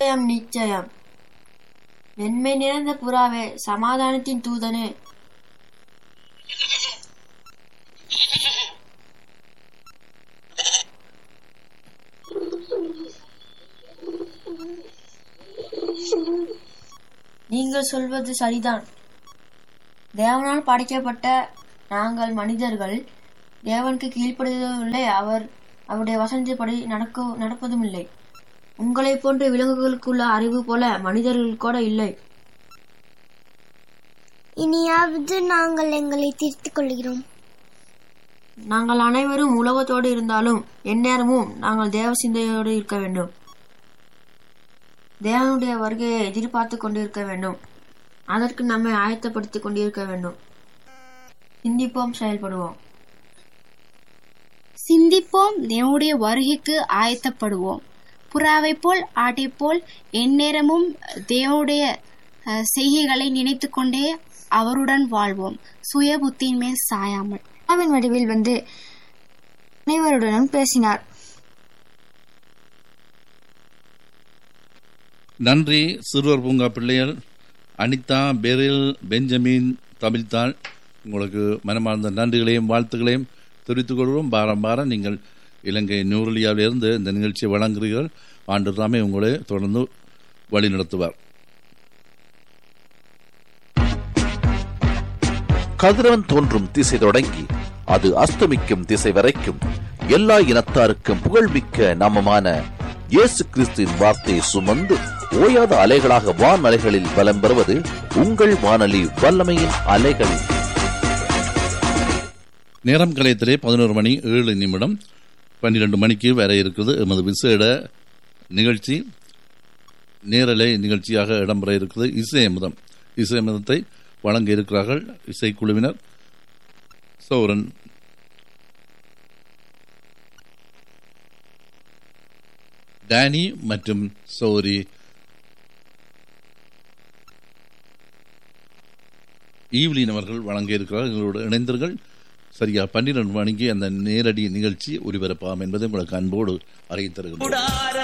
நிச்சயம் நிச்சயம் வெண்மை நிறைந்த புறாவே சமாதானத்தின் தூதனே நீங்கள் சொல்வது சரிதான் தேவனால் படைக்கப்பட்ட நாங்கள் மனிதர்கள் தேவனுக்கு கீழ்ப்படுவதும் இல்லை அவர் அவருடைய வசனத்தின்படி நடக்க நடப்பதும் இல்லை உங்களைப் போன்ற விலங்குகளுக்குள்ள அறிவு போல மனிதர்கள் கூட இல்லை இனியாவது நாங்கள் எங்களை திருத்திக் கொள்கிறோம் நாங்கள் அனைவரும் உலகத்தோடு இருந்தாலும் எந்நேரமும் நாங்கள் தேவ சிந்தையோடு இருக்க வேண்டும் தேவனுடைய வருகையை எதிர்பார்த்து கொண்டிருக்க வேண்டும் அதற்கு நம்மை ஆயத்தப்படுத்திக் கொண்டிருக்க வேண்டும் சிந்திப்போம் செயல்படுவோம் சிந்திப்போம் தேவனுடைய வருகைக்கு ஆயத்தப்படுவோம் புறாவை போல் ஆட்டை போல் எந்நேரமும் தேவனுடைய அஹ், செய்கைகளை நினைத்துக் கொண்டே அவருடன் வாழ்வோம் சுய புத்தியின் மேல் சாயாமல் அவன் வடிவில் வந்து அனைவருடனும் பேசினார் நன்றி சிறுவர் பூங்கா பிள்ளைகள் அனிதா பெரில் பெஞ்சமின் தமிழ்தாள் உங்களுக்கு மனமார்ந்த நன்றிகளையும் வாழ்த்துக்களையும் தெரிவித்துக் கொள்வோம் பாரம் பாரம் நீங்கள் இலங்கை நியூரலியாவிலிருந்து இந்த நிகழ்ச்சியை வழங்குகிறீர்கள் ஆண்டு தாமே உங்களை தொடர்ந்து வழி நடத்துவார் கதிரவன் தோன்றும் திசை தொடங்கி அது அஸ்தமிக்கும் திசை வரைக்கும் எல்லா இனத்தாருக்கும் புகழ்மிக்க நாமமான இயேசு கிறிஸ்துவின் வார்த்தையை சுமந்து ஓயாத அலைகளாக வான் அலைகளில் வலம் பெறுவது உங்கள் வானொலி வல்லமையின் அலைகள் நேரம் கலையத்திலே பதினோரு மணி ஏழு நிமிடம் பன்னிரண்டு மணிக்கு வர இருக்குது எமது விசேட நிகழ்ச்சி நேரலை நிகழ்ச்சியாக இடம்பெற இருக்குது இசையமுதம் இசையமுதத்தை வழங்க இருக்கிறார்கள் இசைக்குழுவினர் சௌரன் டேனி மற்றும் சௌரி ஈவ்லின் அவர்கள் வழங்க இருக்கிறார்கள் எங்களோடு இணைந்தீர்கள் சரியா பன்னிரண்டு மணிக்கு அந்த நேரடி நிகழ்ச்சி ஒலிபரப்பாகும் என்பதை உங்களுக்கு அன்போடு அறிவித்தருகிறோம்